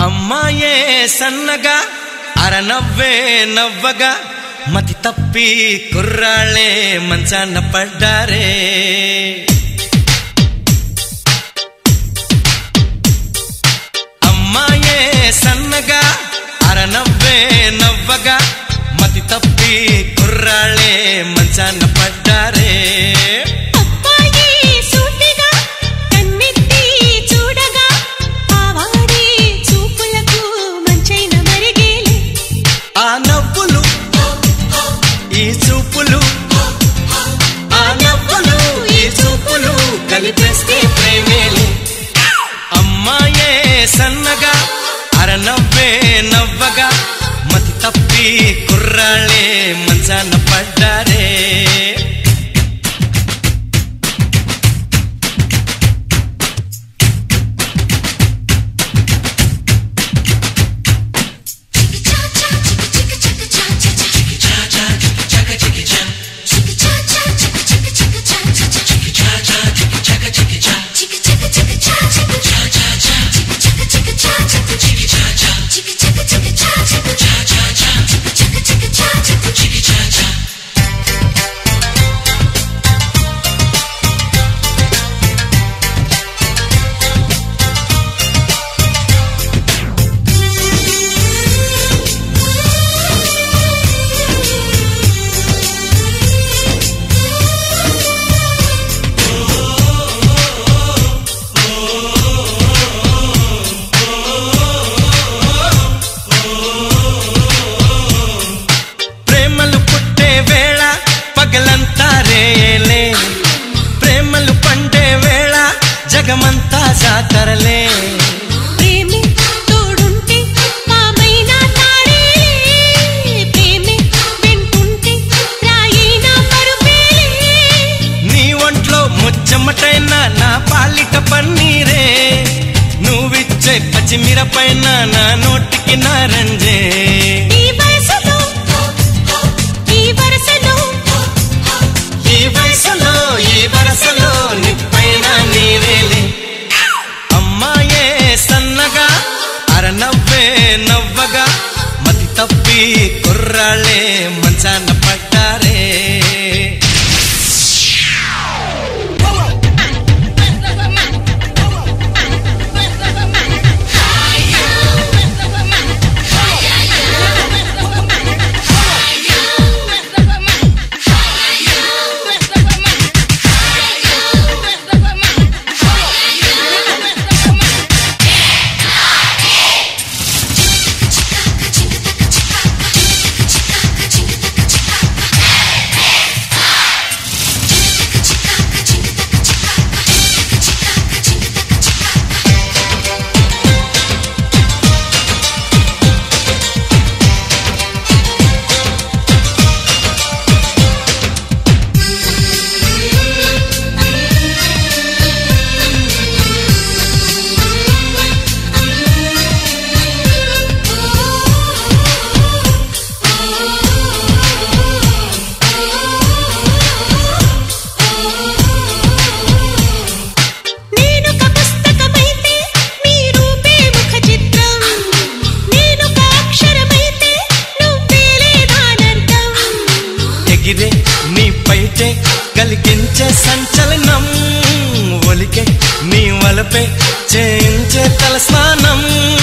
అమ్మాయే సన్నగా అరనవ్వే నవ్వగా మతి తప్పి కుర్రాళ్ళే మంచాన పడ్డారే అమ్మాయే సన్నగా అరనవ్వే నవ్వగా మతి తప్పి కుర్రాళ్ళే మంచాన పడ్డారే అబ్బాయి సూటిగా కన్నెత్తి చూడగా ఆవారి చూపులకు మంచైన మరిగేలే ఆ నవ్వులు ఈ చూపులు ఆ నవ్వులు ఈ చూపులు కలిపేస్తే ప్రేమేలే అమ్మాయే సన్నగా అరనవ్వే నవ్వగా మతి తప్పి కుర్రాళ్ళే మంచాన పడ్డారే ప్రేమలు పుట్టే వేళ పగలంతా రేలే ప్రేమలు పండే వేళ జగమంతా జాతరలే ప్రేమే తోడుంటే మామైన తాడేలే ప్రేమే వెంటుంటే రాయిన పరుపేలే నీ ఒంట్లో ముచ్చమటైన నా పాలిట పన్నీరే నువ్విచ్చే పచ్చిమిరపైన నా నోటికి నారంజే ఈ వయసులో ఈ వరసలో ఈ వయసులో ఈ వరసలో నిప్పైన నీవేలే అమ్మాయే సన్నగా అరనవ్వే నవ్వగా మతి తప్పి కుర్రాళ్ళే మంచాన పడ్డారే నేనొక పుస్తకమైతే మీ రూపే ముఖ చిత్రం నేనొక అక్షరమైతే నువ్వేలే దానర్థం ఎగిరే నీ పైటే కలిగించే సంచలనం ఒలికే నీ వలపే చేయించే తలస్నానం